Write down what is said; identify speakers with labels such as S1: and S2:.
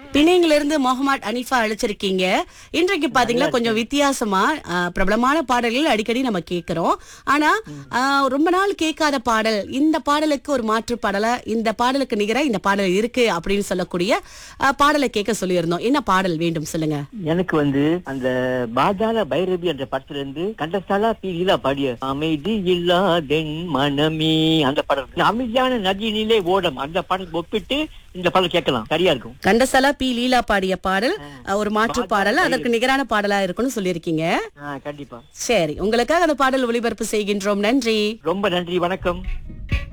S1: பிணைங்கில இருந்து முகமது அனிஃபா அழைச்சிருக்கீங்க இன்றைக்கு பாத்தீங்கன்னா கொஞ்சம் வித்தியாசமா ஆ, பிரபலமான பாடல்கள் அடிக்கடி நம்ம கேக்குறோம் ஆனா ஆ, ரொம்ப நாள் கேட்காத பாடல் இந்த பாடலுக்கு ஒரு மாற்று பாடலா இந்த பாடலுக்கு நிகரா இந்த பாடல் இருக்கு அப்படின்னு சொல்லக்கூடிய ஆ, பாடலை கேட்க சொல்லியிருந்தோம் என்ன பாடல் வேண்டும் சொல்லுங்க
S2: எனக்கு வந்து அந்த பாதாள பைரவி என்ற படத்துல இருந்து கண்டசாலா பி லீலா பாடிய அமைதி இல்லாதென் மனமே அந்த படம் அமைதியான நதியினிலே ஓடம் அந்த படம் ஒப்பிட்டு இந்த படம் கேட்கலாம் சரியா இருக்கும்
S1: கண்டசலா பி லீலா பாடிய பாடல் ஆ, ஒரு மாற்று பாடல் அதற்கு நிகரான பாடலா இருக்கும்னு சொல்லியிருக்கீங்க
S2: ஆ, கண்டிப்பா
S1: சரி உங்களுக்காக அந்த பாடல் ஒளிபரப்பு செய்கின்றோம் நன்றி
S2: ரொம்ப நன்றி வணக்கம்